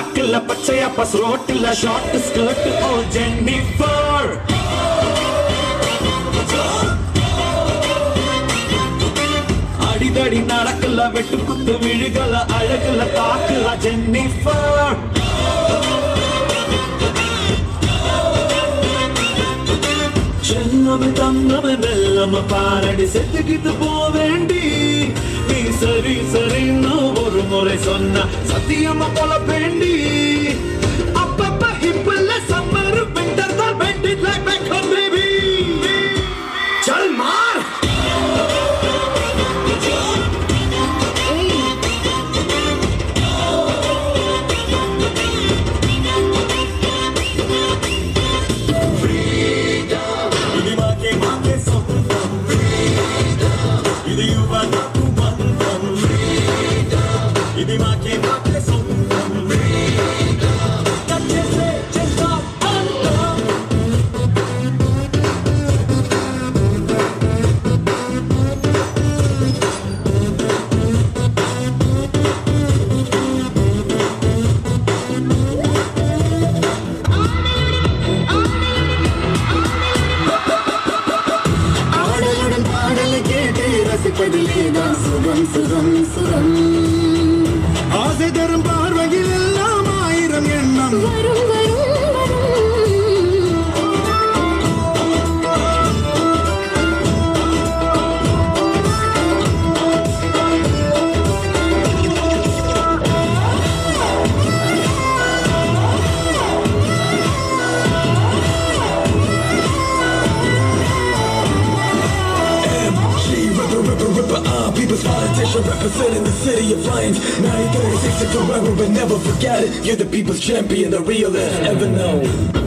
நாக்கில்ல பச்சையா பஸ் ரோட்டில் short skirt ஓ Jennifer அடிதடி நடக்கல வெட்டு குத்து விழுகல அழகுல தாக்குல ஜென்னிஃபர் சென்னமே தங்கமே மெல்லம பாரடி செத்துக்கிட்டு போவேண்டி நீ சரி சரின்னு ஒரு முறை சொன்ன சத்தியமா போல வேண்டி அப்பப்ப இப்பல்ல சம்மர் விண்டர் தான் வெண்டி லைக் பேக் ஹோம் பேபி சல் மார் ఇది మాకే మాకే సొంతం ఇది యువతకు బంధం ఇది మాకే మాకే సొంతం కచ్చేసే చేద్దాం అంతం ஆடலுடன் பாடலை கேட்டு ரசிப்பதிலேதான் சுகம் சுகம் சுகம் ஆசை தரும் பார்வையில் எல்லாம் ஆயிரம் எண்ணம் வரும் வரும் வரும் She ripper, ripper, ripper, uh, people's politician representing the city of lions. 936 is forever, but never forget it. You're the people's champion, the realest ever known.